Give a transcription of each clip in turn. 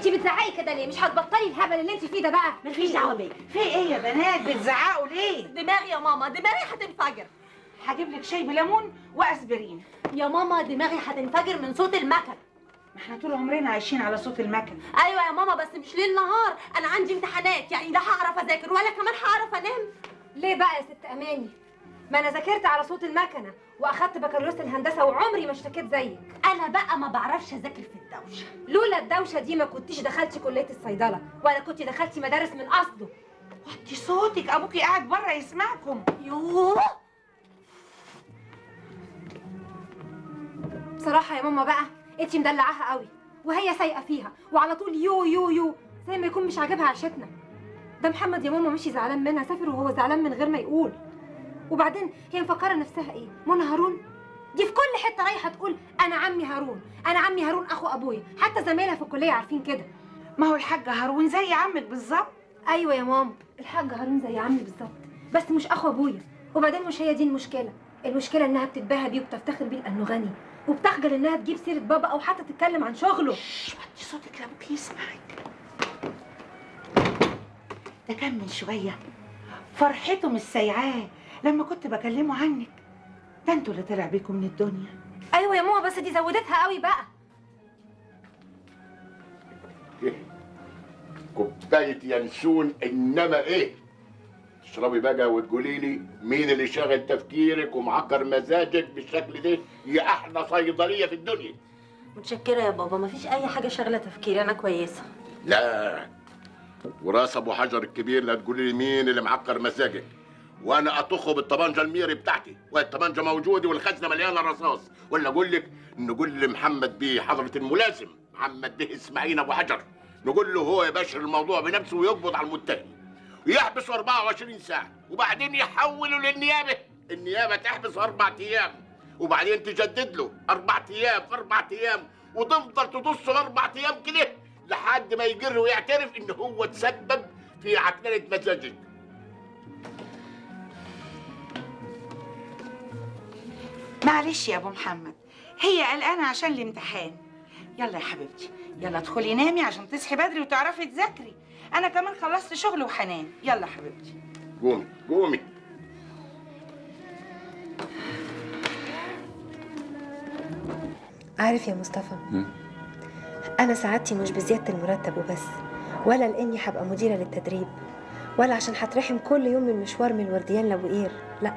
انت بتزعقي كده ليه مش هتبطلي الهبل اللي انت فيه ده بقى مالكيش دعوه بيا في ايه يا بنات بتزعقوا ليه دماغي يا ماما دماغي هتنفجر هجيب لك شاي بليمون واسبرين يا ماما دماغي هتنفجر من صوت المكن ما احنا طول عمرنا عايشين على صوت المكن ايوه يا ماما بس مش ليل نهار انا عندي امتحانات يعني لا هعرف اذاكر ولا كمان هعرف انام ليه بقى يا ست اماني ما انا ذاكرت على صوت المكنه واخدت بكالوريوس الهندسه وعمري ما اشتكيت زيك انا بقى ما بعرفش اذاكر في الدوشه لولا الدوشه دي ما كنتيش دخلتي كليه الصيدله ولا كنت دخلتي مدارس من اصله وطي صوتك ابوكي قاعد بره يسمعكم يوه بصراحه يا ماما بقى انت مدلعاها قوي وهي سايقه فيها وعلى طول يو يو يو زي ما يكون مش عاجبها عيشتنا ده محمد يا ماما مشي زعلان منها سافر وهو زعلان من غير ما يقول وبعدين هي مفكره نفسها ايه منى هارون دي في كل حته رايحه تقول انا عمي هارون انا عمي هارون اخو ابويا حتى زمايلها في الكليه عارفين كده ما هو الحاج هارون زي عمك بالظبط ايوه يا ماما الحاج هارون زي عمي بالظبط بس مش اخو ابويا وبعدين مش هي دي المشكله المشكله انها بتتباهى بيه وبتفتخر بيه لانه غني وبتخجل انها تجيب سيره بابا او حتى تتكلم عن شغله شش وطي صوتك لابوكي يسمعك ده كان من شويه فرحته مش سايعاه لما كنت بكلمه عنك ده انتوا اللي طلع بيكم من الدنيا ايوه يا ماما بس دي زودتها قوي بقى كوبايه ينسون انما ايه تشربي بقى وتقولي لي مين اللي شاغل تفكيرك ومعكر مزاجك بالشكل ده يا احلى صيدليه في الدنيا متشكره يا بابا مفيش اي حاجه شاغله تفكيري انا كويسه لا وراس ابو حجر الكبير لا تقولي لي مين اللي معكر مزاجك وانا اطخه بالطبانجه الميري بتاعتي والطبانجه موجوده والخزنه مليانه رصاص ولا اقول لك نقول لمحمد بيه حضره الملازم محمد بيه اسماعيل ابو حجر نقول له هو يباشر الموضوع بنفسه ويقبض على المتهم ويحبسه 24 ساعه وبعدين يحوله للنيابه النيابه تحبسه اربع ايام وبعدين تجدد له اربع ايام في اربع ايام وتفضل تدصه اربع ايام كده لحد ما يقر ويعترف ان هو تسبب في عكننه مزاجك معلش يا ابو محمد هي قلقانه عشان الامتحان يلا يا حبيبتي يلا ادخلي نامي عشان تصحي بدري وتعرفي تذاكري انا كمان خلصت شغل وحنان يلا يا حبيبتي قومي قومي عارف يا مصطفى أنا سعادتي مش بزيادة المرتب وبس ولا لإني هبقى مديرة للتدريب ولا عشان هترحم كل يوم من مشوار من الورديان لأبو قير لأ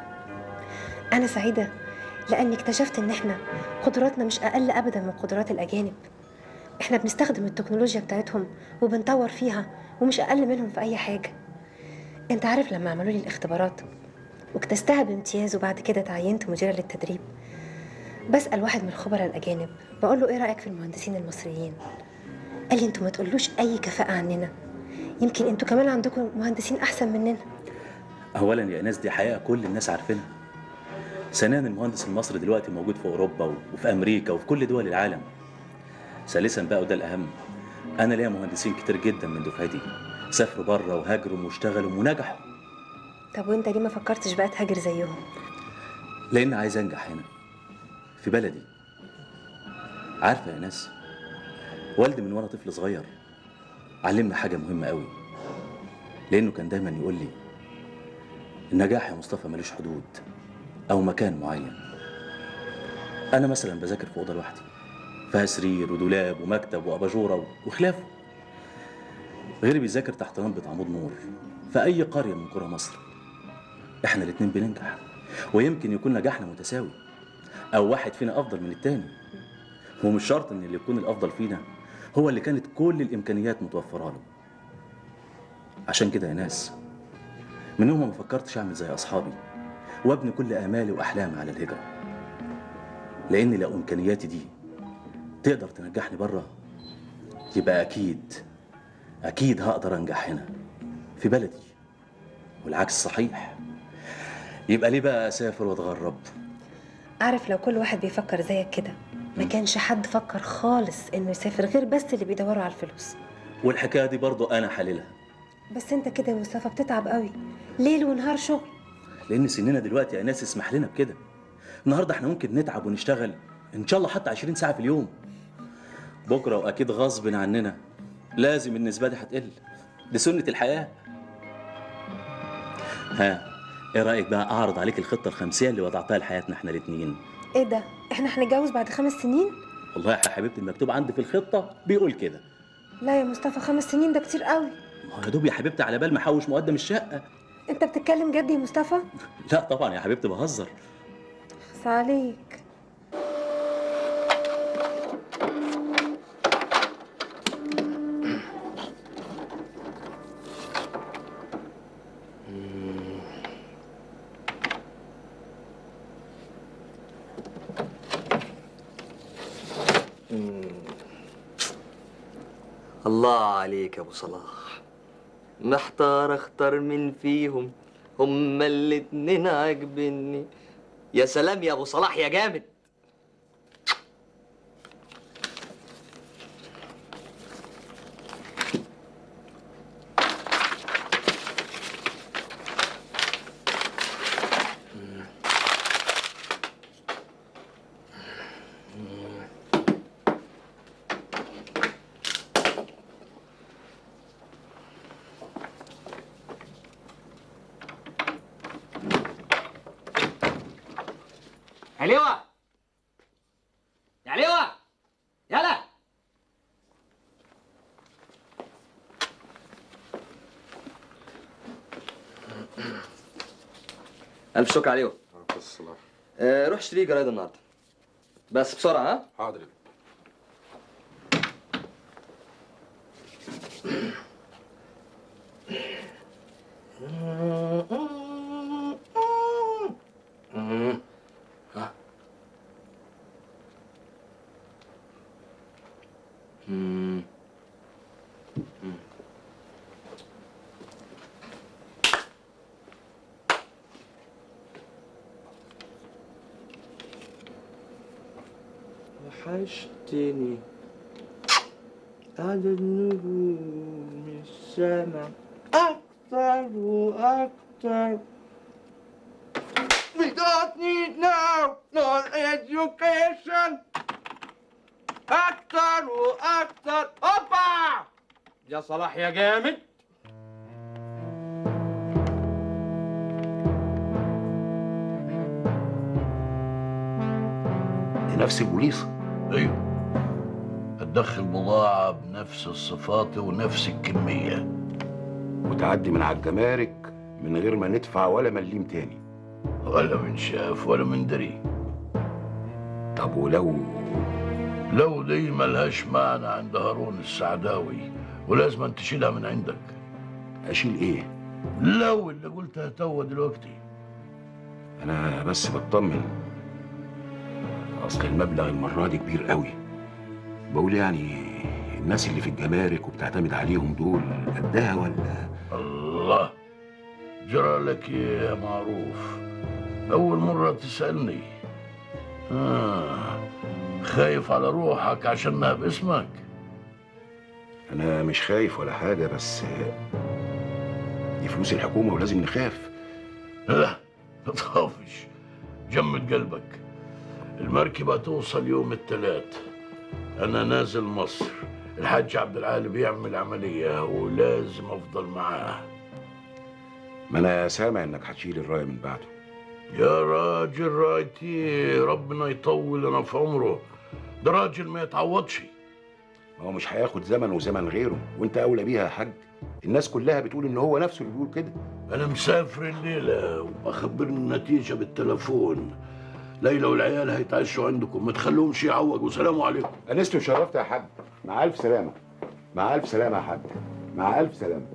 أنا سعيدة لأني اكتشفت إن إحنا قدراتنا مش أقل أبدا من قدرات الأجانب إحنا بنستخدم التكنولوجيا بتاعتهم وبنطور فيها ومش أقل منهم في أي حاجة أنت عارف لما عملوا لي الاختبارات واكتستها بامتياز وبعد كده تعينت مديرة للتدريب بسأل واحد من الخبراء الأجانب بقول له إيه رأيك في المهندسين المصريين؟ قال لي أنتوا ما تقولوش أي كفاءة عننا يمكن أنتوا كمان عندكم مهندسين أحسن مننا اولا يا ناس دي حقيقه كل الناس عارفينها ثانيا المهندس المصري دلوقتي موجود في اوروبا وفي امريكا وفي كل دول العالم ثالثا بقى وده الاهم انا ليا مهندسين كتير جدا من دفعتي سافروا بره وهاجروا واشتغلوا ونجحوا طب وأنت ليه ما فكرتش بقى تهاجر زيهم؟ لان عايز انجح هنا في بلدي عارفه يا ناس والدي من وانا طفل صغير علمنا حاجه مهمه قوي لانه كان دايما يقول لي النجاح يا مصطفى ملوش حدود او مكان معين انا مثلا بذاكر في اوضه لوحدي فيها سرير ودولاب ومكتب واباجوره وخلافه غيري بيذاكر تحت لمبه عمود نور في اي قريه من قرى مصر احنا الاتنين بننجح ويمكن يكون نجاحنا متساوي او واحد فينا افضل من التاني ومش شرط ان اللي يكون الافضل فينا هو اللي كانت كل الامكانيات متوفره له عشان كده يا ناس من يوم ما فكرتش اعمل زي اصحابي وابني كل امالي واحلامي على الهجره لان لو امكانياتي دي تقدر تنجحني بره يبقى اكيد اكيد هقدر انجح هنا في بلدي والعكس صحيح يبقى ليه بقى اسافر واتغرب عارف لو كل واحد بيفكر زيك كده ما كانش حد فكر خالص إنه يسافر غير بس اللي بيدوروا على الفلوس والحكايه دي برضو انا حللها بس أنت كده يا مصطفى بتتعب قوي ليل ونهار شغل لان سننا دلوقتي يا ناس يسمح لنا بكده النهارده احنا ممكن نتعب ونشتغل ان شاء الله حتى 20 ساعه في اليوم بكره واكيد غصب عننا لازم النسبة دي هتقل دي سنة الحياة ها ايه رأيك بقى اعرض عليك الخطة الخمسية اللي وضعتها لحياتنا احنا الاتنين ايه ده احنا هنتجوز بعد خمس سنين والله يا حبيبتي المكتوب عندي في الخطة بيقول كده لا يا مصطفى خمس سنين ده كتير قوي ما هو يا دوب يا حبيبتي على بال ما احوش مقدم الشقة انت بتتكلم جد يا مصطفى لا طبعا يا حبيبتي بهزر خس عليك الله عليك يا ابو صلاح محتار اختار من فيهم هما الاتنين عاجبني يا سلام يا ابو صلاح يا جامد عليوة يا عليوة يلا ألف شكر عليوة الصلاح آه روح اشتري جرايد النهارده بس بسرعة ها حاضر وحشتني عدد نجوم السما أكتر وأكتر We don't need now no education أكتر وأكتر هوبا يا صلاح يا جامد دي نفس البوليصة ايوه هتدخل بضاعة بنفس الصفات ونفس الكمية وتعدي من على الجمارك من غير ما ندفع ولا مليم تاني ولا من شاف ولا من دري طب ولو لو دي ملهاش معنى عند هارون السعداوي ولازم أن تشيلها من عندك اشيل ايه لو اللي قلتها توا دلوقتي انا بس بطمن اصل المبلغ المرة دي كبير قوي بقول يعني الناس اللي في الجمارك وبتعتمد عليهم دول قدها ولا الله جرى لك إيه يا معروف أول مرة تسألني آه. خايف على روحك عشانها باسمك انا مش خايف ولا حاجة بس دي فلوس الحكومة ولازم نخاف لا ما تخافش جمد قلبك المركبة توصل يوم الثلاث أنا نازل مصر الحاج عبد العال بيعمل عملية ولازم أفضل معاه ما انا سامع انك هتشيل الراية من بعده يا راجل رايتي ربنا يطول لنا في عمره ده راجل ما يتعوضش ما هو مش هياخد زمن وزمن غيره وانت اولى بيها يا حاج الناس كلها بتقول ان هو نفسه اللي بيقول كده أنا مسافر الليلة وأخبرني النتيجة بالتلفون ليلى والعيال هيتعشوا عندكم ما تخلوهمش يعوجوا سلام عليكم انست وشرفت يا حاج مع الف سلامة مع الف سلامة يا حاج مع الف سلامة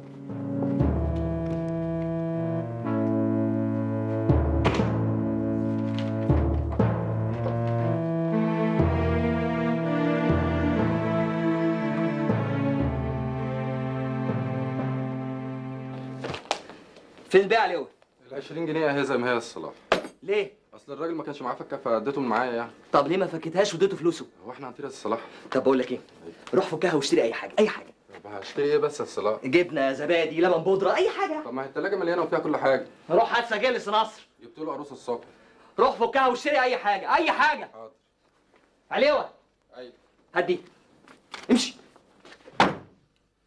فين البيع عليوة ال 20 جنيه اهي زي ما هي الصلاح ليه اصل الراجل ما كانش معاه فكه فاديتهم معايا يعني طب ليه ما فكتهاش واديته فلوسه هو احنا هنطير الصلاح طب بقول لك ايه روح فكها واشتري اي حاجه اي حاجه طب هشتري ايه بس يا الصلاح جبنه زبادي لبن بودره اي حاجه طب ما هي التلاجه مليانه وفيها كل حاجه روح هات سجل نصر جبت له عروس الصبح روح فكها واشتري اي حاجه اي حاجه حاضر عليوة ايوه هات دي امشي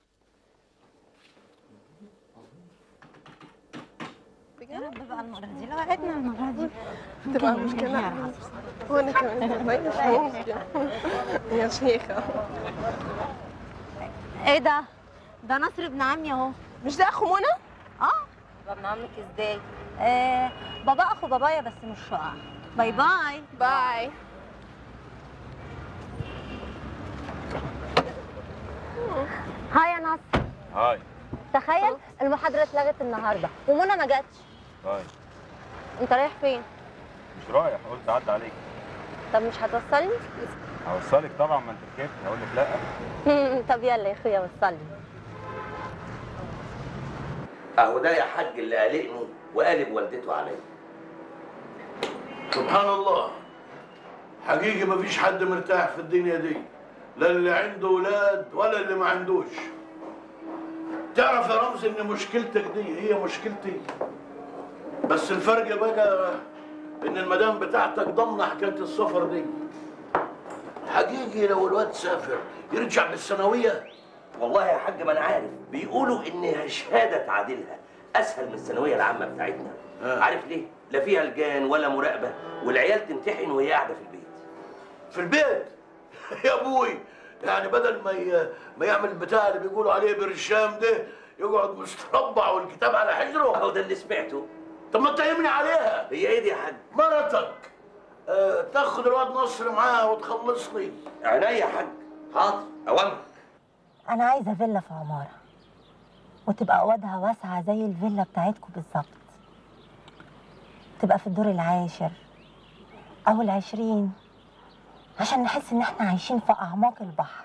تبقى مشكلة وانا كمان ما يفهمش يا شيخة ايه ده ده نصر ابن عمي اهو مش ده اخو منى اه ابن عمك ازاي آه بابا اخو بابايا بس مش شقع باي باي باي هاي يا نصر هاي تخيل المحاضرة اتلغت النهاردة ومنى ما جاتش هاي انت رايح فين؟ مش رايح قلت اعدي عليك طب مش هتوصلني؟ هوصلك طبعا ما انت ركبت هقول لك لا طب يلا يا اخويا وصلني اهو ده يا حاج اللي قلقني وقالب والدته عليا سبحان الله حقيقي مفيش حد مرتاح في الدنيا دي لا اللي عنده ولاد ولا اللي ما عندوش تعرف يا رمز ان مشكلتك دي هي مشكلتي بس الفرق بقى ان المدام بتاعتك ضمن حكايه السفر دي حقيقي لو الواد سافر يرجع بالثانويه والله يا حاج ما انا عارف بيقولوا ان شهاده تعادلها اسهل من الثانويه العامه بتاعتنا آه. عارف ليه لا فيها لجان ولا مراقبه والعيال تمتحن وهي قاعده في البيت في البيت يا ابوي يعني بدل ما ي... ما يعمل البتاع اللي بيقولوا عليه برشام ده يقعد مستربع والكتاب على حجره اهو ده اللي سمعته طب ما تهمني عليها هي ايه دي يا حاج مرتك آه تاخد الواد نصر معاها وتخلصني عينيا يا حاج حاضر اوامرك انا عايزة فيلا في عمارة وتبقى اوضها واسعة زي الفيلا بتاعتكم بالظبط تبقى في الدور العاشر او العشرين عشان نحس ان احنا عايشين في اعماق البحر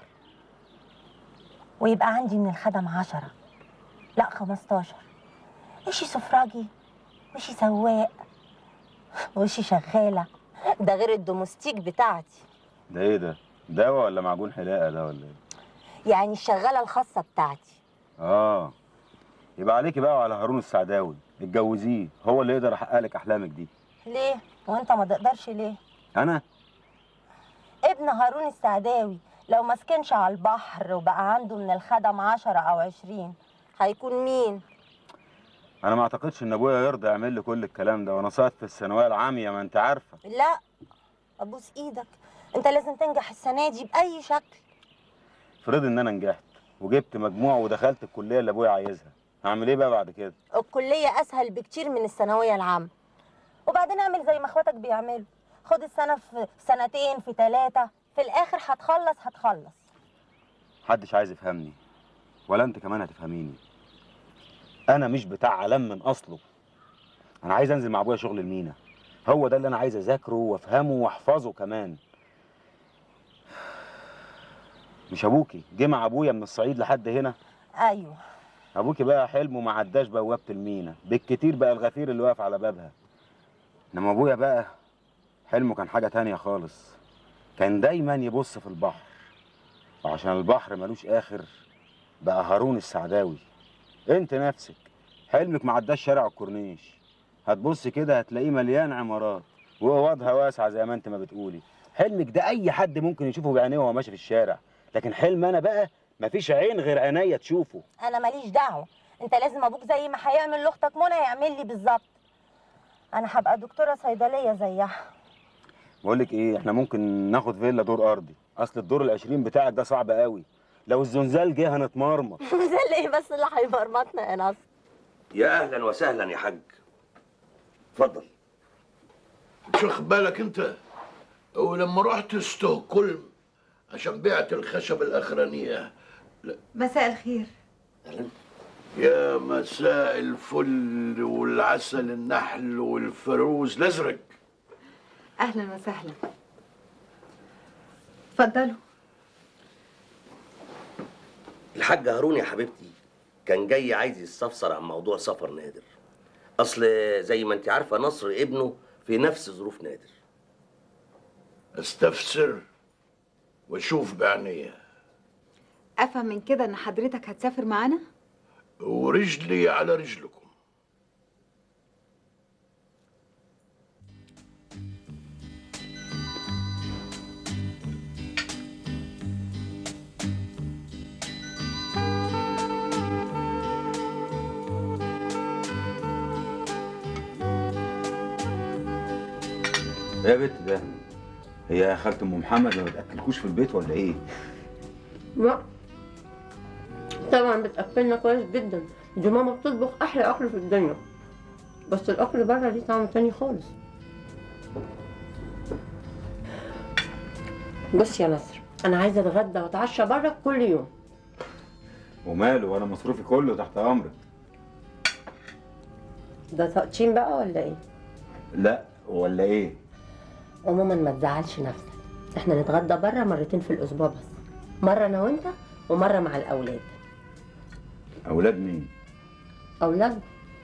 ويبقى عندي من الخدم عشرة لا خمستاشر وشي سفراجي وشي سواق وشي شغالة ده غير الدوموستيك بتاعتي ده ايه ده دواء ولا معجون حلاقه ده ولا ايه يعني الشغالة الخاصة بتاعتي اه يبقى عليكي بقى وعلى هارون السعداوي اتجوزيه هو اللي يقدر يحقق لك احلامك دي ليه؟ وانت ما تقدرش ليه؟ انا ابن هارون السعداوي لو ما سكنش على البحر وبقى عنده من الخدم عشرة أو عشرين هيكون مين؟ انا ما اعتقدش ان ابويا يرضى يعمل لي كل الكلام ده وانا ساقط في الثانويه العاميه ما انت عارفه لا أبوس إيدك أنت لازم تنجح السنة دي بأي شكل افرض ان انا نجحت وجبت مجموع ودخلت الكليه اللي ابويا عايزها هعمل ايه بقى بعد كده الكلية أسهل بكتير من الثانوية العامة وبعدين اعمل زي ما اخواتك بيعملوا خد السنة في سنتين في ثلاثة في الآخر هتخلص هتخلص محدش عايز يفهمني ولا انت كمان هتفهميني انا مش بتاع علام من اصله انا عايز انزل مع ابويا شغل المينا هو ده اللي انا عايز اذاكره وافهمه واحفظه كمان مش ابوكي جه مع ابويا من الصعيد لحد هنا أيوه ابوكي بقى حلمه ما عداش بوابه المينا بالكتير بقى الغفير اللي واقف على بابها انما ابويا بقى حلمه كان حاجه تانية خالص كان دايما يبص في البحر وعشان البحر ملوش اخر بقى هارون السعداوي انت نفسك حلمك ما عداش شارع الكورنيش هتبص كده هتلاقيه مليان عمارات واوضها واسعه زي ما انت ما بتقولي حلمك ده اي حد ممكن يشوفه بعينيه وهو ماشي في الشارع لكن حلم انا بقى مفيش عين غير عينيا تشوفه أنا ماليش دعوة أنت لازم أبوك زي ما هيعمل لأختك منى يعمل لي بالظبط أنا هبقى دكتورة صيدلية زيها بقول لك ايه احنا ممكن ناخد فيلا دور ارضي اصل الدور العشرين بتاعك ده صعب قوي لو الزنزال جه هنتمرمط زي ايه بس اللي هيمرمطنا يا نصر يا اهلا وسهلا يا حاج اتفضل مش واخد بالك انت ولما رحت ستوكهولم عشان بعت الخشب الاخرانيه مساء الخير يا مساء الفل والعسل النحل والفروز الازرق اهلا وسهلا اتفضلوا الحاج هارون يا حبيبتي كان جاي عايز يستفسر عن موضوع سفر نادر اصل زي ما انت عارفه نصر ابنه في نفس ظروف نادر استفسر واشوف بعينيا افهم من كده ان حضرتك هتسافر معانا ورجلي على رجلكم يا بنت ده هي خالة ام محمد ما بتاكلكوش في البيت ولا ايه؟ لا طبعا بتاكلنا كويس جدا دي ماما بتطبخ احلى اكل في الدنيا بس الاكل بره ليه طعم تاني خالص بص يا نصر انا عايزه اتغدى واتعشى بره كل يوم وماله وانا مصروفي كله تحت امرك ده تقطيم بقى ولا ايه لا ولا ايه؟ عموما ما تزعلش نفسك احنا نتغدى بره مرتين في الاسبوع بس مره انا وانت ومره مع الاولاد اولاد مين؟ اولاد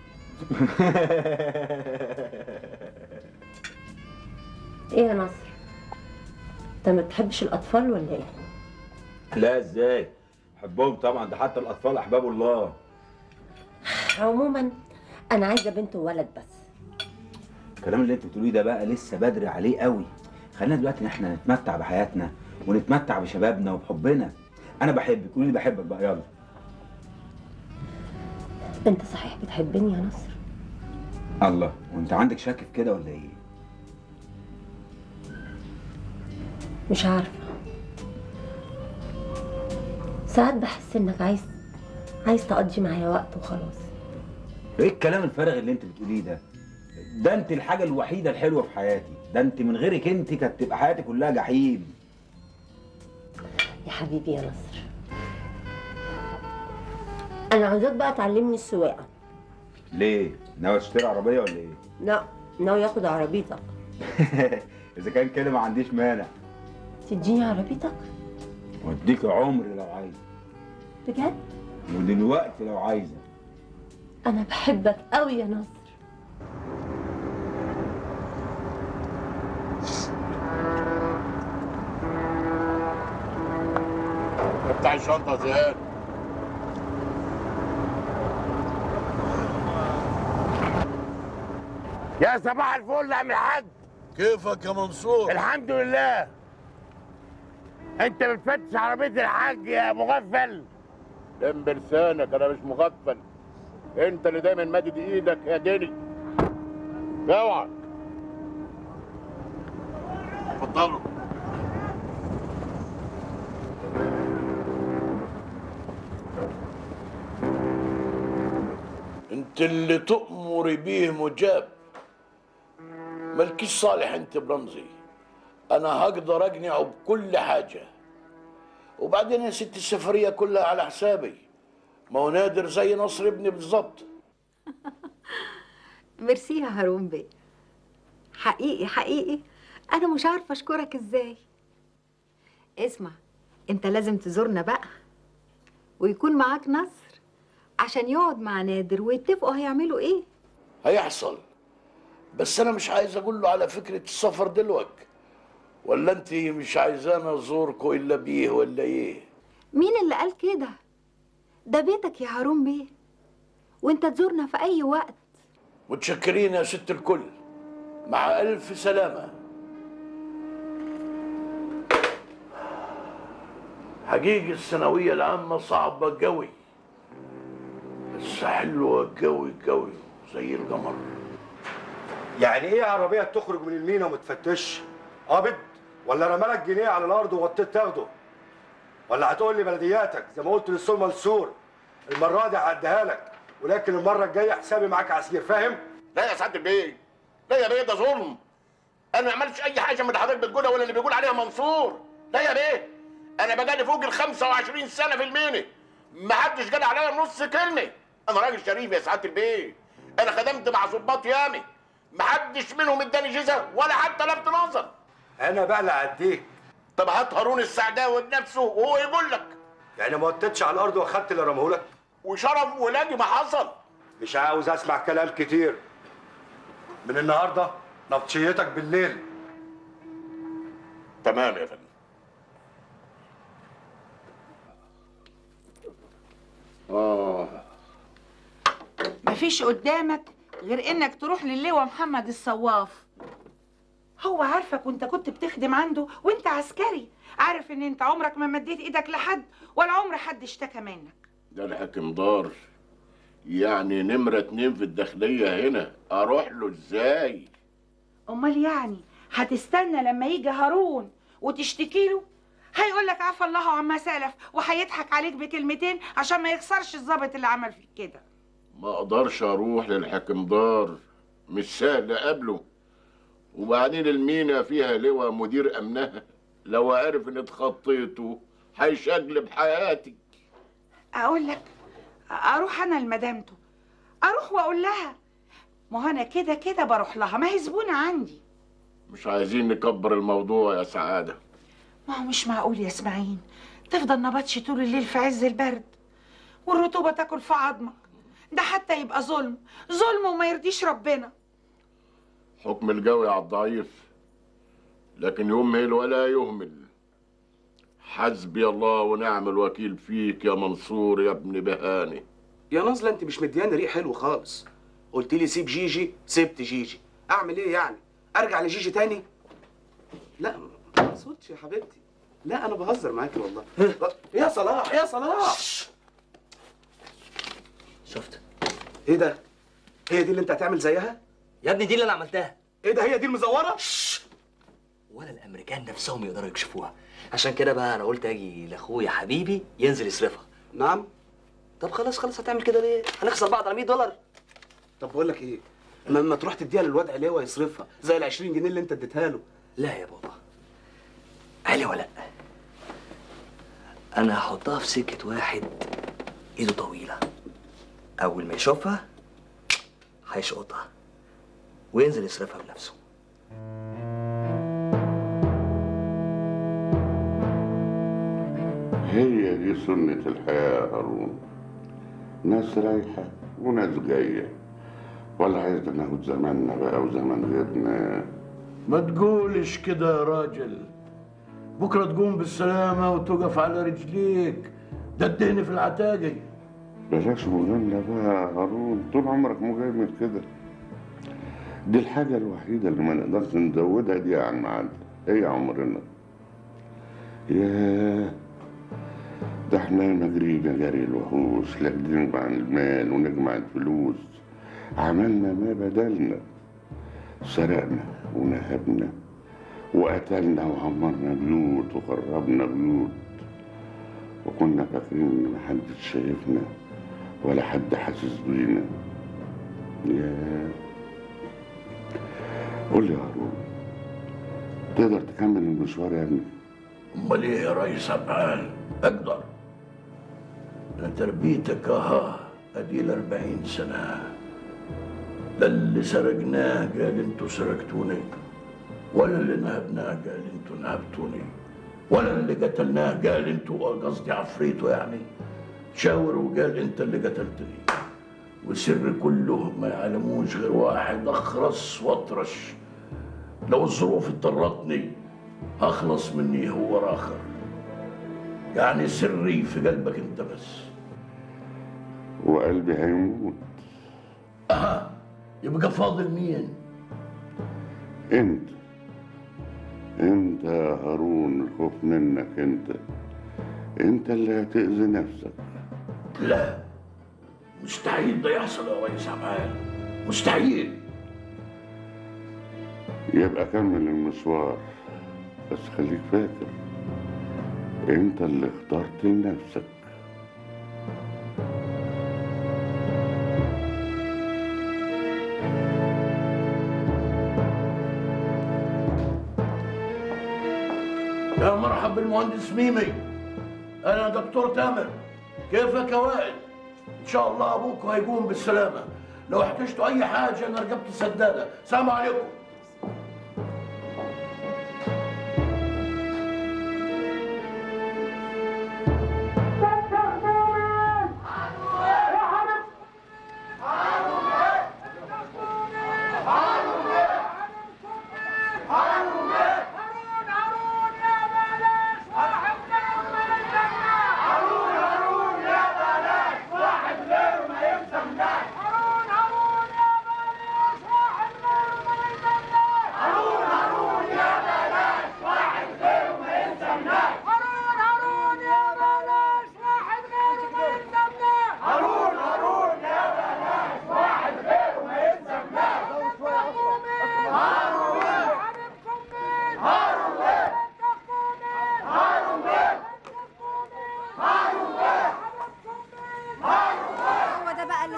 ايه يا نصر انت ما بتحبش الاطفال ولا ايه لا ازاي؟ بحبهم طبعا ده حتى الاطفال احباب الله عموما انا عايزه بنت وولد بس الكلام اللي انت بتقوليه ده بقى لسه بدري عليه قوي خلينا دلوقتي ان احنا نتمتع بحياتنا ونتمتع بشبابنا وبحبنا انا بحبك قولي لي بحبك بقى يلا انت صحيح بتحبني يا نصر الله وانت عندك شك في كده ولا ايه مش عارفه ساعات بحس انك عايز عايز تقضي معايا وقت وخلاص ايه الكلام الفارغ اللي انت بتقوليه ده ده انت الحاجه الوحيده الحلوه في حياتي ده انت من غيرك انت كانت تبقى حياتي كلها جحيم يا حبيبي يا نصر انا عاوزاك بقى تعلمني السواقه ليه ناوي تشتري عربيه ولا ايه لا ناوي ياخد عربيتك اذا كان كده ما عنديش مانع تديني عربيتك واديك عمري لو عايز بجد ودلوقتي لو عايزه انا بحبك قوي يا نصر افتح الشنطه زياد يا صباح الفل يا عم الحاج كيفك يا منصور الحمد لله انت بتفتش عربيه الحاج يا مغفل لم بلسانك انا مش مغفل انت اللي دايما مادد ايدك يا دني اوعى اتفضلوا انت اللي تؤمر بيه مجاب مالكيش صالح انت برمزي انا هقدر اقنعه بكل حاجه وبعدين يا ست السفريه كلها على حسابي ما هو نادر زي نصر ابني بالظبط ميرسي يا هارون بيه حقيقي حقيقي انا مش عارفه اشكرك ازاي اسمع انت لازم تزورنا بقى ويكون معاك نصر عشان يقعد مع نادر ويتفقوا هيعملوا ايه هيحصل بس انا مش عايز اقول له على فكره السفر دلوقتي ولا انت مش عايزانا ازوركوا الا بيه ولا ايه مين اللي قال كده ده بيتك يا هارون بيه وانت تزورنا في اي وقت متشكرين يا ست الكل مع الف سلامه حقيقي الثانويه العامه صعبه قوي بس حلوه قوي قوي زي القمر يعني ايه عربيه تخرج من المينا وما تفتش قابض ولا رمالك جنيه على الارض ووطيت تاخده ولا هتقول لي بلدياتك زي ما قلت للسول منصور المره دي هعديها لك ولكن المره الجايه حسابي معاك عسير فاهم لا يا سعاده البيه لا يا بيه ده ظلم انا ما عملتش اي حاجه من اللي حضرتك بتقولها ولا اللي بيقول عليها منصور لا يا بيه انا بقالي فوق ال 25 سنه في المينا ما حدش قال عليا نص كلمه انا راجل شريف يا سعاده البيه انا خدمت مع ظباط يامي ما حدش منهم اداني جزا ولا حتى لفت نظر انا بقى اللي هعديك طب هات هارون السعداوي بنفسه وهو يقول لك يعني ما وطيتش على الارض واخدت اللي رمهولك وشرف ولادي ما حصل مش عاوز اسمع كلام كتير من النهارده نبطشيتك بالليل تمام يا فندم اه مفيش قدامك غير انك تروح للواء محمد الصواف هو عارفك وانت كنت بتخدم عنده وانت عسكري عارف ان انت عمرك ما مديت ايدك لحد ولا عمر حد اشتكى منك ده الحاكم دار يعني نمرة اتنين في الداخلية هنا اروح له ازاي امال يعني هتستنى لما يجي هارون وتشتكي له هيقول لك عفى الله عما سلف وهيضحك عليك بكلمتين عشان ما يخسرش الظابط اللي عمل فيك كده ما اقدرش اروح للحاكم دار مش سهل اقابله وبعدين المينا فيها لواء مدير امنها لو عرف ان اتخطيته هيشقلب حياتي اقول لك اروح انا لمدامته اروح واقول لها ما هو انا كده كده بروح لها ما هي زبونه عندي مش عايزين نكبر الموضوع يا سعاده ما هو مش معقول يا اسماعيل تفضل نبطش طول الليل في عز البرد والرطوبه تاكل في عظمك ده حتى يبقى ظلم ظلم وما يرضيش ربنا حكم الجوي على الضعيف لكن يمهل ولا يهمل حسبي الله ونعم الوكيل فيك يا منصور يا ابن بهاني يا نازله انت مش مدياني ريق حلو خالص قلت لي سيب جيجي سبت جيجي اعمل ايه يعني ارجع لجيجي تاني لا ما اقصدش يا حبيبتي لا انا بهزر معاكي والله يا صلاح يا صلاح شفت ايه ده هي دي اللي انت هتعمل زيها يا ابني دي اللي انا عملتها ايه ده هي دي المزوره ولا الامريكان نفسهم يقدروا يكشفوها عشان كده بقى انا قلت اجي لاخويا حبيبي ينزل يصرفها نعم طب خلاص خلاص هتعمل كده ليه هنخسر بعض على 100 دولار طب بقول لك ايه لما تروح تديها للواد علوه يصرفها زي ال 20 جنيه اللي انت اديتها له لا يا بابا علي ولا انا هحطها في سكه واحد ايده طويله اول ما يشوفها هيشقطها وينزل يصرفها بنفسه هي دي سنة الحياة يا هارون ناس رايحة وناس جاية ولا عايزنا ناخد زماننا بقى وزمن غيرنا ما تقولش كده يا راجل بكره تقوم بالسلامه وتقف على رجليك ده الدهن في العتاقي بلاش مجاملة بقى يا هارون طول عمرك مجامل كده دي الحاجة الوحيدة اللي ما نقدرش نزودها دي عن ميعادها هي عمرنا ياه ده احنا مجرينا جري الوحوش لا نجمع المال ونجمع الفلوس عملنا ما بدلنا سرقنا ونهبنا وقتلنا وعمرنا بيوت وخربنا بيوت وكنا فاكرين ان محدش شايفنا ولا حد حاسس بينا يا قول لي يا هارون تقدر تكمل المشوار يا ابني امال ايه يا ريس عبال اقدر ده تربيتك اها ادي 40 سنه لا اللي سرقناه قال انتوا سرقتوني ولا اللي نهبناه قال انتوا نهبتوني ولا اللي قتلناه قال انتوا قصدي عفريته يعني شاور وقال انت اللي قتلتني والسر كله ما يعلموش غير واحد اخرس واطرش لو الظروف اضطرتني هخلص مني هو راخر يعني سري في قلبك انت بس وقلبي هيموت اها يبقى فاضل مين انت انت يا هارون الخوف منك انت انت اللي هتأذي نفسك لا مستحيل ده يحصل يا ريس عمال مستحيل يبقى كمل المشوار بس خليك فاكر انت اللي اخترت لنفسك يا مرحب بالمهندس ميمي انا دكتور تامر كيفك يا وائل ان شاء الله ابوك هيقوم بالسلامه لو احتجتوا اي حاجه انا رقبت سداده سلام عليكم هارون هارون يا بلاش واحد غير ما يسمع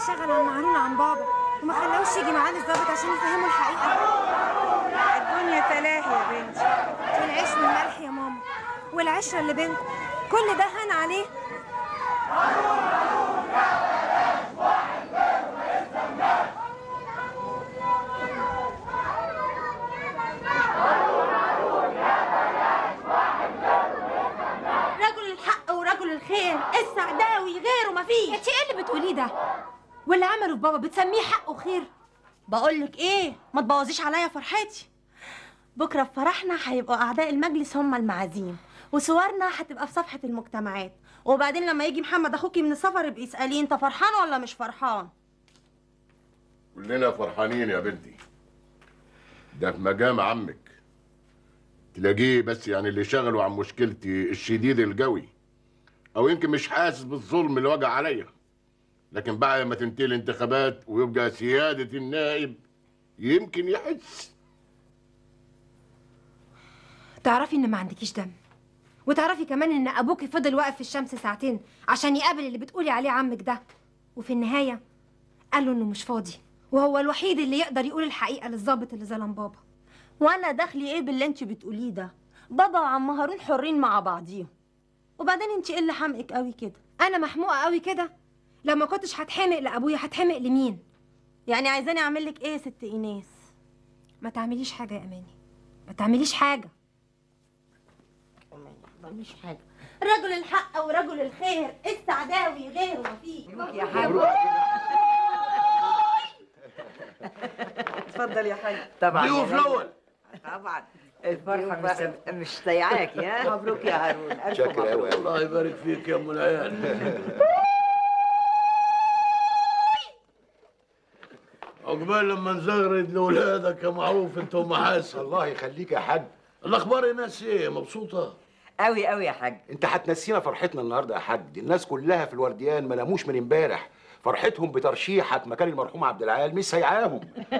شغل عم هارون عن بابا وما خلاوش يجي معانا الظابط عشان يفهموا الحقيقه الدنيا تلاهي يا بنتي والعيش والملح يا ماما والعشره اللي بينكم كل ده هان عليه رجل الحق ورجل الخير السعداوي غيره مفيش انت ايه اللي بتقوليه ده واللي عمله في بابا بتسميه حق وخير بقولك ايه ما تبوظيش عليا فرحتي بكره في فرحنا هيبقوا اعداء المجلس هم المعازيم وصورنا هتبقى في صفحه المجتمعات وبعدين لما يجي محمد اخوكي من السفر يبقى اساليه انت فرحان ولا مش فرحان كلنا فرحانين يا بنتي ده في مجام عمك تلاقيه بس يعني اللي شغله عن مشكلتي الشديد القوي او يمكن مش حاسس بالظلم اللي وقع عليا لكن بعد ما تنتهي الانتخابات ويبقى سيادة النائب يمكن يحس تعرفي ان ما عندكيش دم وتعرفي كمان ان ابوكي فضل واقف في الشمس ساعتين عشان يقابل اللي بتقولي عليه عمك ده وفي النهايه قال له انه مش فاضي وهو الوحيد اللي يقدر يقول الحقيقه للظابط اللي ظلم بابا وانا دخلي ايه باللي انت بتقوليه ده بابا وعم هارون حرين مع بعضيهم وبعدين انت ايه اللي حمقك قوي كده انا محموقه قوي كده لو ما كنتش هتحمق لابويا هتحمق لمين يعني عايزاني اعمل لك ايه يا ست ايناس ما تعمليش حاجه يا اماني ما تعمليش حاجه مش حاجه رجل الحق ورجل الخير السعداوي غيره مفيش يا حاج اتفضل يا حاج طبعا ضيوف يا الأول. طبعا الفرحة مش مش سايعاك يا مبروك يا هارون ألف مبروك الله يبارك فيك يا ام العيال عقبال لما نزغرد لاولادك يا معروف انت ومحاسن الله يخليك يا حاج الاخبار يا ناس ايه مبسوطه قوي قوي يا حاج انت هتنسينا فرحتنا النهارده يا حاج الناس كلها في الورديان ما ناموش من امبارح فرحتهم بترشيحك مكان المرحوم عبد العال مش سايعاهم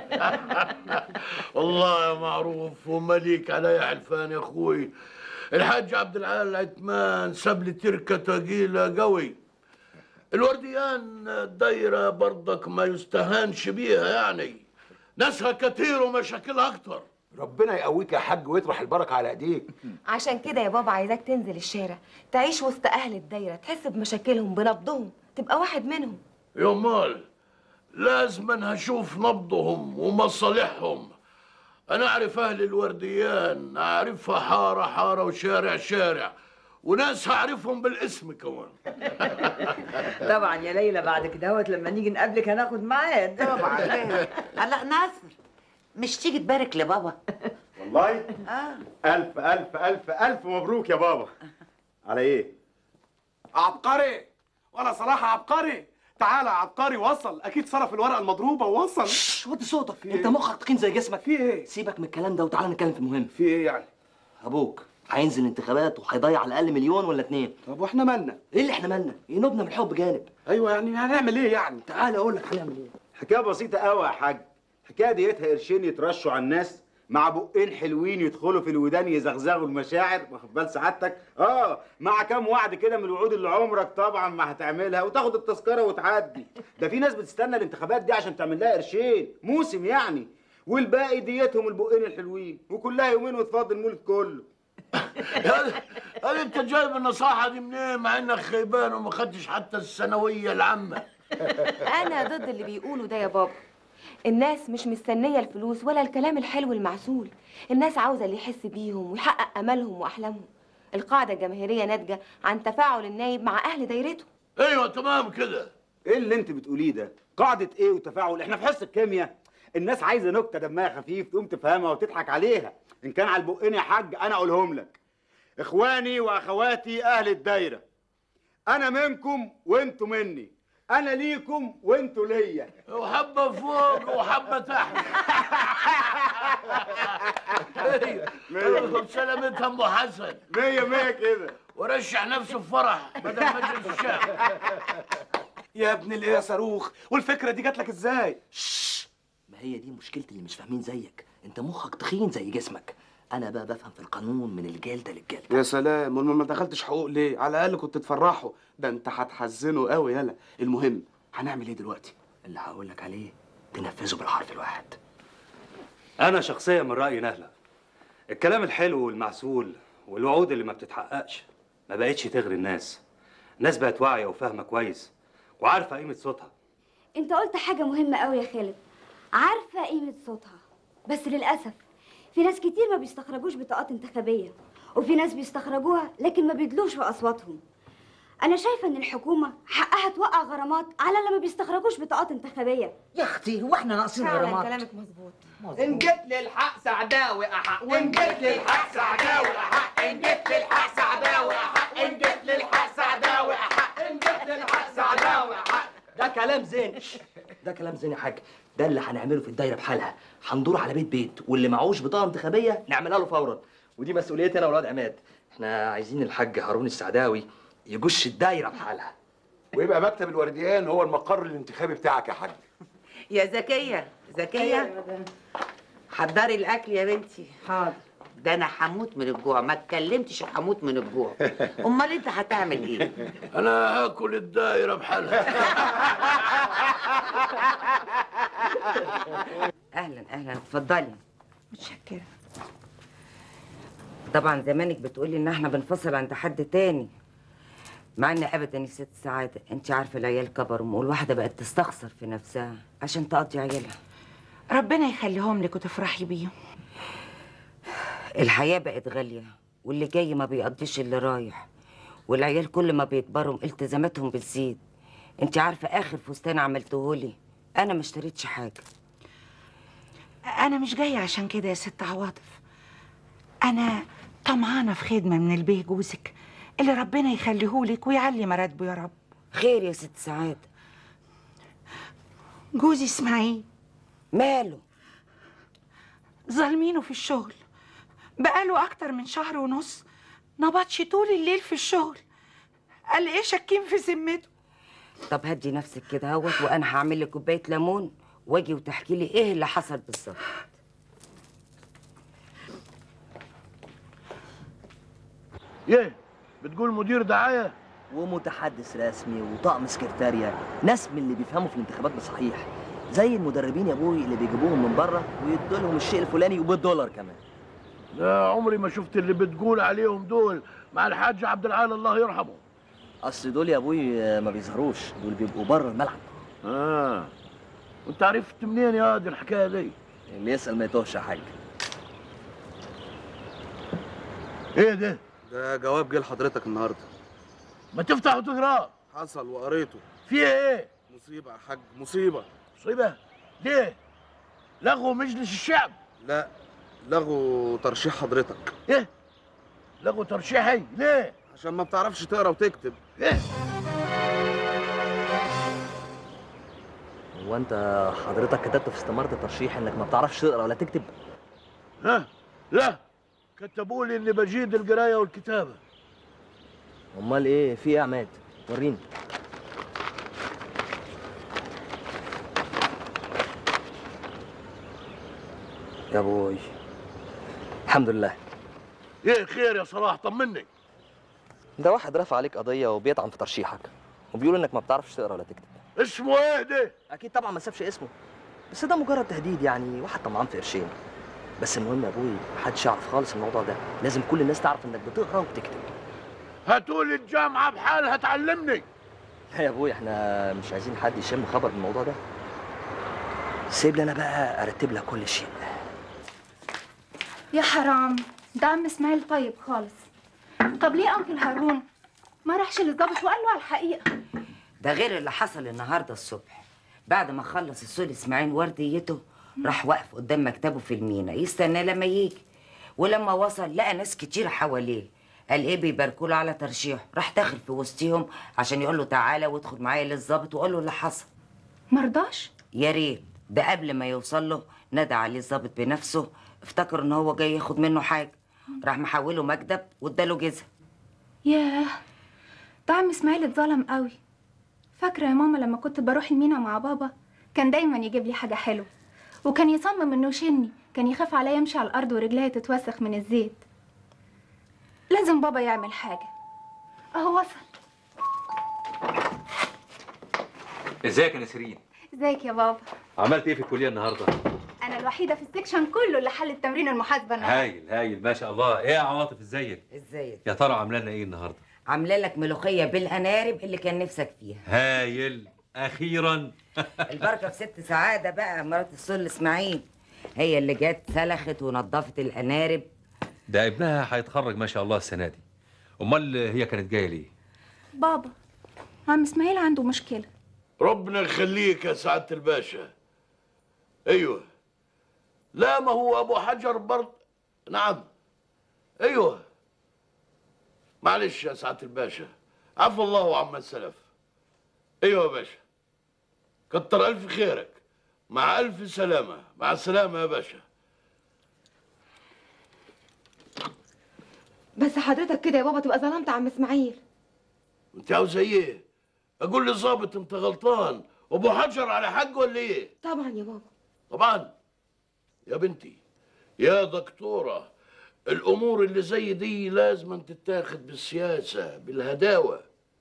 والله يا معروف ومليك عليا حلفان يا اخوي الحاج عبد العال العتمان ساب لي تركه تقيله قوي الورديان الدايره برضك ما يستهانش بيها يعني ناسها كتير ومشاكلها اكتر ربنا يقويك يا حاج ويطرح البركه على ايديك عشان كده يا بابا عايزاك تنزل الشارع تعيش وسط اهل الدايره تحس بمشاكلهم بنبضهم تبقى واحد منهم يا مال لازم هشوف نبضهم ومصالحهم انا اعرف اهل الورديان اعرفها حاره حاره وشارع شارع وناس هعرفهم بالاسم كمان طبعا يا ليلى بعد كده هوت لما نيجي نقابلك هناخد ميعاد طبعا هلا ناصر مش تيجي تبارك لبابا والله اه ألف ألف ألف ألف مبروك يا بابا على إيه؟ عبقري ولا صلاح عبقري تعالى يا عبقري وصل اكيد صرف الورقه المضروبه ووصل وطي صوتك انت مخك تخين زي جسمك في ايه سيبك من الكلام ده وتعالى نتكلم في المهم في ايه يعني ابوك هينزل انتخابات وهيضيع على الاقل مليون ولا اتنين طب واحنا مالنا ايه اللي احنا مالنا ينوبنا من الحب جانب ايوه يعني هنعمل ايه يعني تعالى اقول لك هنعمل ايه حكاية بسيطة قوي يا حاج حكاية ديتها قرشين يترشوا على الناس مع بقين حلوين يدخلوا في الودان يزغزغوا المشاعر واخد بال سعادتك اه مع كام وعد كده من الوعود اللي عمرك طبعا ما هتعملها وتاخد التذكره وتعدي ده في ناس بتستنى الانتخابات دي عشان تعمل لها قرشين موسم يعني والباقي ديتهم البقين الحلوين وكلها يومين وتفضي المولد كله هل انت جايب النصيحه دي منين مع انك خيبان وما خدتش حتى الثانويه العامه انا ضد اللي بيقولوا ده يا بابا الناس مش مستنيه الفلوس ولا الكلام الحلو المعسول الناس عاوزه اللي يحس بيهم ويحقق املهم واحلامهم القاعده الجماهيريه ناتجه عن تفاعل النايب مع اهل دايرته ايوه تمام كده ايه اللي انت بتقوليه ده قاعده ايه وتفاعل احنا في حصه الكيمياء الناس عايزه نكته دمها خفيف تقوم تفهمها وتضحك عليها ان كان على البقين يا حاج انا اقولهم لك اخواني واخواتي اهل الدايره انا منكم وانتوا مني انا ليكم وانتوا ليا وحبه فوق وحبه تحت ايوه سلامتها ام حسن مية مية كده ورشح نفسه في فرح بدل مجلس الشعب يا ابن الايه يا صاروخ والفكره دي جات لك ازاي ما هي دي مشكلتي اللي مش فاهمين زيك انت مخك تخين زي جسمك انا بقى بفهم في القانون من الجلده للجلده يا سلام امال ما دخلتش حقوق ليه على الاقل كنت تفرحوا ده انت هتحزنه قوي يلا المهم هنعمل ايه دلوقتي اللي هقول لك عليه تنفذه بالحرف الواحد أنا شخصيا من رأيي نهلة الكلام الحلو والمعسول والوعود اللي ما بتتحققش ما بقتش تغري الناس الناس بقت واعية وفاهمة كويس وعارفة قيمة صوتها انت قلت حاجة مهمة قوي يا خالد عارفة قيمة صوتها بس للأسف في ناس كتير ما بيستخرجوش بطاقات انتخابية وفي ناس بيستخرجوها لكن ما بيدلوش في أصواتهم أنا شايفة إن الحكومة حقها توقع غرامات على اللي ما بيستخرجوش بطاقات انتخابية يا اختي هو احنا ناقصين فعلا غرامات كلامك مظبوط ان جيت للحق سعداوي احق وان جيت للحق سعداوي احق ان جيت للحق سعداوي احق ان جيت للحق سعداوي احق ان جيت للحق سعداوي احق ده كلام زين ده كلام زين يا حاج ده اللي هنعمله في الدايره بحالها هندور على بيت بيت واللي معهوش بطاقه انتخابيه نعملها له فورا ودي مسؤوليتي انا والواد عماد احنا عايزين الحاج هارون السعداوي يجش الدايره بحالها ويبقى مكتب الورديان هو المقر الانتخابي بتاعك يا حاج يا زكية زكية حضري الأكل يا بنتي حاضر ده أنا هموت من الجوع ما اتكلمتش هموت من الجوع أمال أنت هتعمل إيه؟ انا هاكل الدايره بحالها اهلا اهلا اتفضلي متشكرة طبعا زمانك بتقولي ان احنا بنفصل عند حد تاني مع ان ابدا يا ست سعاده انت عارفه العيال كبروا والواحده بقت تستخسر في نفسها عشان تقضي عيالها ربنا يخليهم لك وتفرحي بيهم الحياه بقت غاليه واللي جاي ما بيقضيش اللي رايح والعيال كل ما بيكبروا التزاماتهم بتزيد انت عارفه اخر فستان عملتهولي انا ما اشتريتش حاجه أنا مش جاية عشان كده يا ست عواطف أنا طمعانة في خدمة من البيه جوزك اللي ربنا يخليهولك ويعلي مراتبه يا رب خير يا ست سعاد جوزي اسماعيل ماله ظالمينه في الشغل بقاله أكتر من شهر ونص نبطش طول الليل في الشغل قال إيه شاكين في ذمته طب هدي نفسك كده اهوت وانا هعمل لك كوبايه ليمون واجي وتحكي لي ايه اللي حصل بالظبط ايه بتقول مدير دعايه ومتحدث رسمي وطقم سكرتارية ناس من اللي بيفهموا في الانتخابات بصحيح زي المدربين يا ابوي اللي بيجيبوهم من بره ويدوا لهم الشيء الفلاني وبالدولار كمان لا عمري ما شفت اللي بتقول عليهم دول مع الحاج عبد العال الله يرحمه اصل دول يا ابوي ما بيظهروش دول بيبقوا بره الملعب اه وانت عرفت منين يا دي الحكايه دي اللي يسال ما يتوهش يا حاج ايه ده ده جواب جه لحضرتك النهارده ما تفتح وتقراه حصل وقريته فيه ايه مصيبه يا حاج مصيبه مصيبه ليه لغوا مجلس الشعب لا لغوا ترشيح حضرتك ايه لغوا ترشيحي ليه عشان ما بتعرفش تقرا وتكتب ايه هو انت حضرتك كتبت في استمارة الترشيح انك ما بتعرفش تقرا ولا تكتب ها لا كتبوا لي اني بجيد القرايه والكتابه امال ايه في ايه يا عماد وريني يا ابوي الحمد لله ايه خير يا صلاح طمني ده واحد رفع عليك قضيه وبيطعن في ترشيحك وبيقول انك ما بتعرفش تقرا ولا تكتب اسمه ايه ده اكيد طبعا ما سابش اسمه بس ده مجرد تهديد يعني واحد طمعان في قرشين بس المهم يا ابوي محدش يعرف خالص الموضوع ده لازم كل الناس تعرف انك بتقرا وبتكتب هاتوا لي الجامعه بحالها تعلمني لا يا ابوي احنا مش عايزين حد يشم خبر بالموضوع ده سيب لي انا بقى ارتب لك كل شيء يا حرام ده عم اسماعيل طيب خالص طب ليه انكل هارون ما راحش للظابط وقال له على الحقيقه ده غير اللي حصل النهارده الصبح بعد ما خلص السول اسماعيل ورديته راح واقف قدام مكتبه في المينا يستنى لما يجي ولما وصل لقى ناس كتير حواليه قال ايه بيباركوا له على ترشيحه راح داخل في وسطهم عشان يقول له تعالى وادخل معايا للظابط وقال له اللي حصل مرضاش يا ريت ده قبل ما يوصل له نادى عليه الظابط بنفسه افتكر ان هو جاي ياخد منه حاجه راح محوله مكتب واداله جزء ياه ده عم اسماعيل اتظلم قوي فاكره يا ماما لما كنت بروح المينا مع بابا كان دايما يجيب لي حاجه حلوه وكان يصمم انه يشيلني كان يخاف عليا امشي على الارض ورجليا تتوسخ من الزيت لازم بابا يعمل حاجه اهو وصل ازيك يا نسرين ازيك يا بابا عملت ايه في الكليه النهارده انا الوحيده في السكشن كله اللي حلت تمرين المحاسبه النهارده هايل هايل ما شاء الله ايه يا عواطف ازيك ازيك يا ترى عامله لنا ايه النهارده عامله لك ملوخيه بالانارب اللي كان نفسك فيها هايل اخيرا البركه في ست سعاده بقى مرات السل اسماعيل هي اللي جت سلخت ونظفت الانارب ده ابنها هيتخرج ما شاء الله السنه دي امال هي كانت جايه ليه بابا عم اسماعيل عنده مشكله ربنا يخليك يا سعادة الباشا ايوه لا ما هو ابو حجر برضه نعم ايوه معلش يا سعادة الباشا عفى الله عما سلف ايوه يا باشا كتر الف خيرك مع الف سلامة مع السلامة يا باشا بس حضرتك كده يا بابا تبقى ظلمت عم اسماعيل انت عاوزة ايه اقول للظابط انت غلطان وابو حجر على حق ولا ايه طبعا يا بابا طبعا يا بنتي يا دكتورة الأمور اللي زي دي لازم تتاخد بالسياسة بالهداوة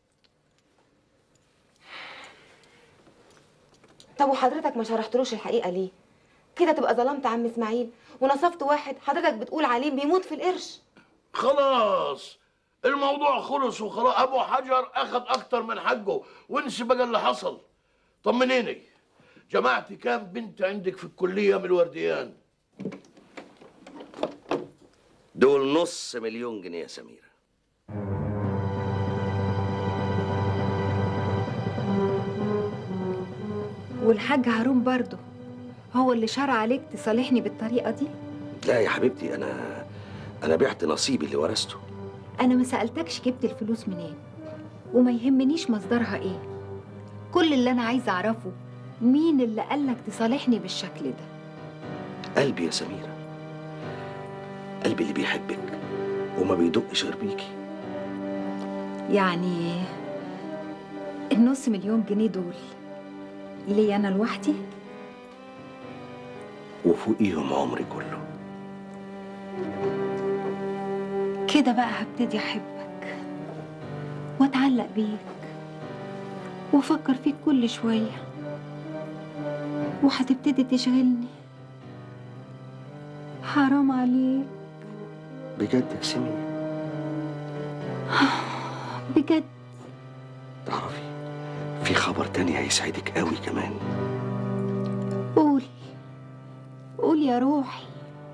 طب وحضرتك ما شرحتلوش الحقيقه ليه كده تبقى ظلمت عم اسماعيل ونصفت واحد حضرتك بتقول عليه بيموت في القرش خلاص الموضوع خلص وخلاص أبو حجر أخذ أكتر من حقه وانسي بقى اللي حصل طمنيني جماعتي كام بنت عندك في الكلية من الورديان دول نص مليون جنيه يا سميرة والحاج هارون برضه هو اللي شرع عليك تصالحني بالطريقة دي لا يا حبيبتي أنا أنا بعت نصيبي اللي ورثته أنا ما سألتكش جبت الفلوس منين وما يهمنيش مصدرها إيه كل اللي أنا عايزة أعرفه مين اللي قالك تصالحني بالشكل ده قلبي يا سميرة قلبي اللي بيحبك وما بيدقش غير بيكي يعني النص مليون جنيه دول ليا أنا لوحدي وفوقيهم عمري كله كده بقى هبتدي أحبك وأتعلق بيك وأفكر فيك كل شوية وهتبتدي تشغلني حرام عليك بجد يا سميرة بجد تعرفي في خبر تاني هيسعدك قوي كمان قول قول يا روحي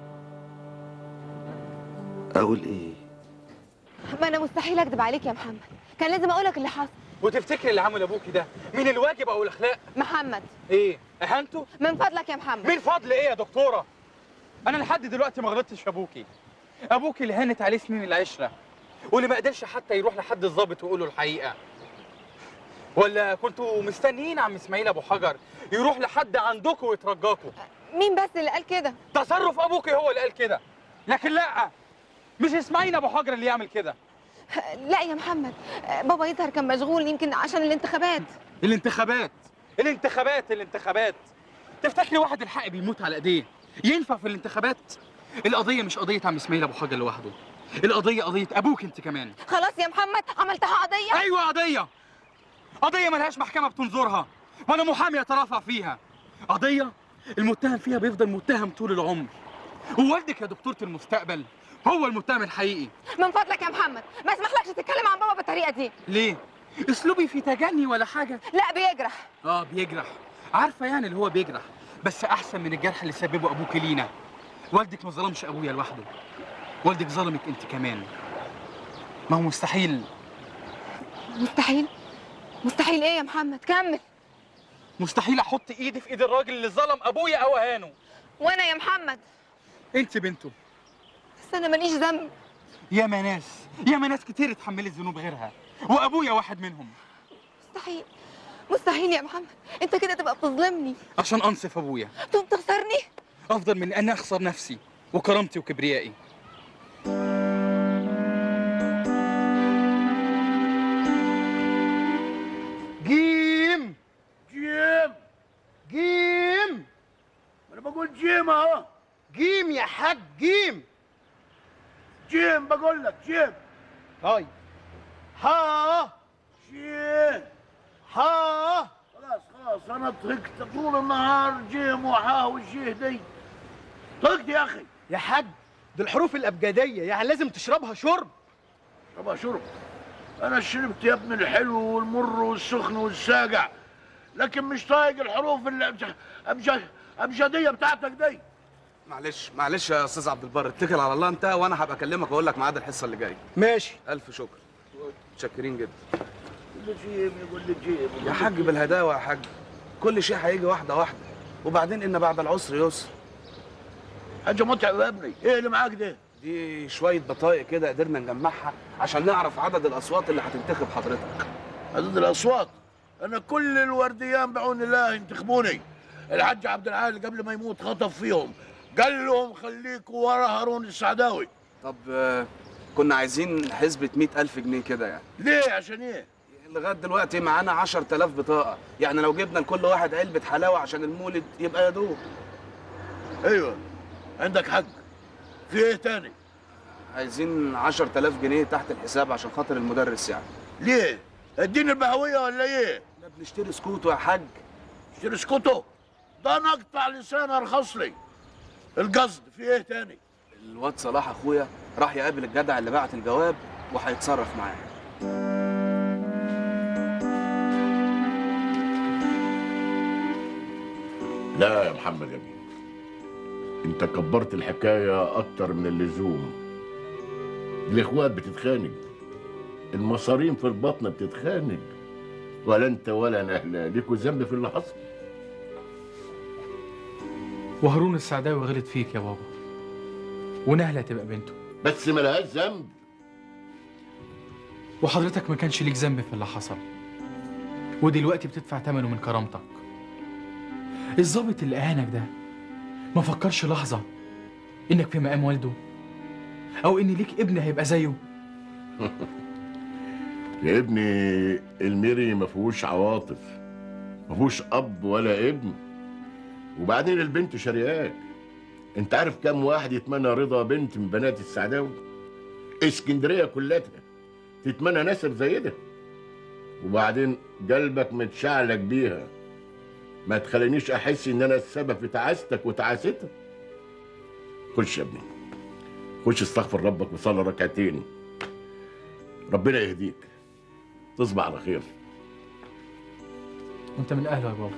أقول إيه ما انا مستحيل اكذب عليك يا محمد كان لازم اقولك اللي حصل وتفتكري اللي عمل ابوكي ده من الواجب او الاخلاق محمد ايه اهانته من فضلك يا محمد من فضل ايه يا دكتوره انا لحد دلوقتي ما غلطتش في ابوكي ابوكي اللي هانت عليه سنين العشره واللي ما قدرش حتى يروح لحد الضابط ويقول له الحقيقه ولا كنتوا مستنيين عم اسماعيل ابو حجر يروح لحد عندكم ويترجاكوا مين بس اللي قال كده تصرف ابوكي هو اللي قال كده لكن لا مش اسماعيل ابو حجر اللي يعمل كده لا يا محمد بابا يظهر كان مشغول يمكن عشان الانتخابات الانتخابات الانتخابات الانتخابات تفتكري واحد الحق بيموت على ايديه ينفع في الانتخابات القضيه مش قضيه عم اسماعيل ابو حجر لوحده القضيه قضيه ابوك انت كمان خلاص يا محمد عملتها قضيه ايوه قضيه قضيه ملهاش محكمه بتنظرها ولا محامي يترافع فيها قضيه المتهم فيها بيفضل متهم طول العمر ووالدك يا دكتوره المستقبل هو المتهم الحقيقي من فضلك يا محمد ما اسمحلكش تتكلم عن بابا بالطريقه دي ليه اسلوبي في تجني ولا حاجه لا بيجرح اه بيجرح عارفه يعني اللي هو بيجرح بس احسن من الجرح اللي سببه ابوك لينا والدك ما ظلمش ابويا لوحده والدك ظلمك انت كمان ما هو مستحيل مستحيل مستحيل ايه يا محمد كمل مستحيل احط ايدي في ايد الراجل اللي ظلم ابويا او اهانه وانا يا محمد انت بنته بس انا ماليش ذنب يا ما ناس يا ما ناس كتير اتحملت ذنوب غيرها وابويا واحد منهم مستحيل مستحيل يا محمد انت كده تبقى بتظلمني عشان انصف ابويا تقوم تخسرني افضل من ان اخسر نفسي وكرامتي وكبريائي جيم جيم جيم انا بقول جيم اهو جيم يا حاج جيم جيم بقول لك جيم طيب ها جيم ها خلاص خلاص انا طقت طول النهار جيم وحاه والجيه دي طقت يا اخي يا حاج دي الحروف الابجديه يعني لازم تشربها شرب طبعا شرب انا شربت يا ابن الحلو والمر والسخن والساقع لكن مش طايق الحروف الابجديه أبجدية بتاعتك دي معلش معلش يا استاذ عبد البر اتكل على الله انت وانا هبقى اكلمك واقول لك ميعاد الحصه اللي جايه ماشي الف شكر متشكرين جدا كل شيء يقول لي جيب يا حاج بالهداوه يا حاج كل شيء هيجي واحده واحده وبعدين ان بعد العسر يسر حاجه متعبه يا ابني ايه اللي معاك ده دي شويه بطايق كده قدرنا نجمعها عشان نعرف عدد الاصوات اللي هتنتخب حضرتك عدد الاصوات انا كل الورديان بعون الله ينتخبوني الحاج عبد العال قبل ما يموت خطف فيهم قال لهم خليكوا ورا هارون السعداوي طب آه، كنا عايزين حسبة مئة ألف جنيه كده يعني ليه عشان ايه لغاية دلوقتي معانا عشر تلاف بطاقة يعني لو جبنا لكل واحد علبة حلاوة عشان المولد يبقى يا دوب ايوه عندك حق في ايه تاني عايزين عشر تلاف جنيه تحت الحساب عشان خاطر المدرس يعني ليه اديني البهوية ولا ايه لا بنشتري سكوتو يا حاج اشتري سكوتو ده انا اقطع لسان ارخص لي القصد في ايه تاني الواد صلاح اخويا راح يقابل الجدع اللي بعت الجواب وهيتصرف معاه لا يا محمد يا ابني انت كبرت الحكاية اكتر من اللزوم الاخوات بتتخانق المصارين في البطن بتتخانق ولا انت ولا نهلة ليكوا ذنب في اللي حصل وهارون السعداوي غلط فيك يا بابا ونهلة تبقى بنته بس ملهاش ذنب وحضرتك ما كانش ليك ذنب في اللي حصل ودلوقتي بتدفع ثمنه من كرامتك الظابط اللي اهانك ده ما فكرش لحظة انك في مقام والده او ان ليك ابن هيبقى زيه يا ابني الميري ما فيهوش عواطف ما فيهوش اب ولا ابن وبعدين البنت شرياك انت عارف كم واحد يتمنى رضا بنت من بنات السعداوي اسكندريه كلها تتمنى نسب زي ده وبعدين قلبك متشعلق بيها ما تخلينيش احس ان انا السبب في تعاستك وتعاستها خش يا ابني خش استغفر ربك وصلي ركعتين ربنا يهديك تصبح على خير وانت من اهله يا بابا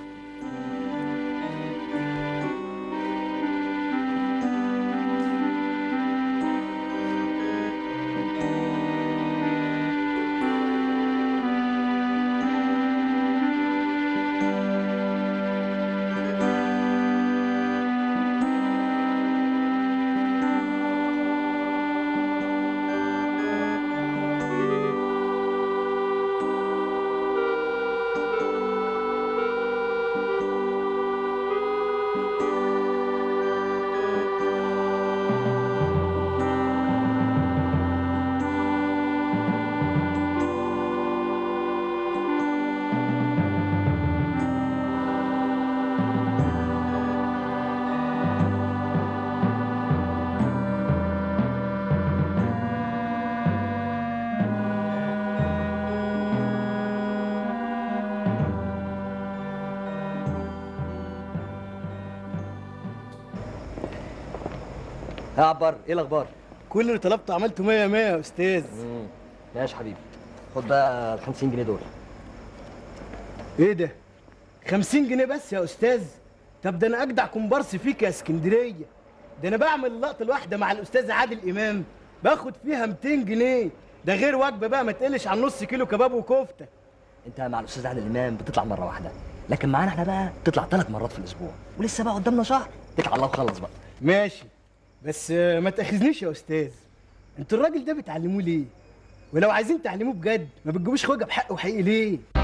يا عبر ايه الاخبار كل اللي طلبته عملته 100 100 يا استاذ ماشي حبيبي خد بقى ال 50 جنيه دول ايه ده 50 جنيه بس يا استاذ طب ده انا اجدع كومبارس فيك يا اسكندريه ده انا بعمل اللقطه الواحده مع الاستاذ عادل امام باخد فيها 200 جنيه ده غير وجبه بقى ما تقلش عن نص كيلو كباب وكفته انت مع الاستاذ عادل امام بتطلع مره واحده لكن معانا احنا بقى بتطلع ثلاث مرات في الاسبوع ولسه بقى قدامنا شهر اتكل على الله وخلص بقى ماشي بس آه، ما تاخذنيش يا استاذ انتوا الراجل ده بتعلموه ليه ولو عايزين تعلموه بجد ما بتجيبوش خوجه بحق وحقيقي ليه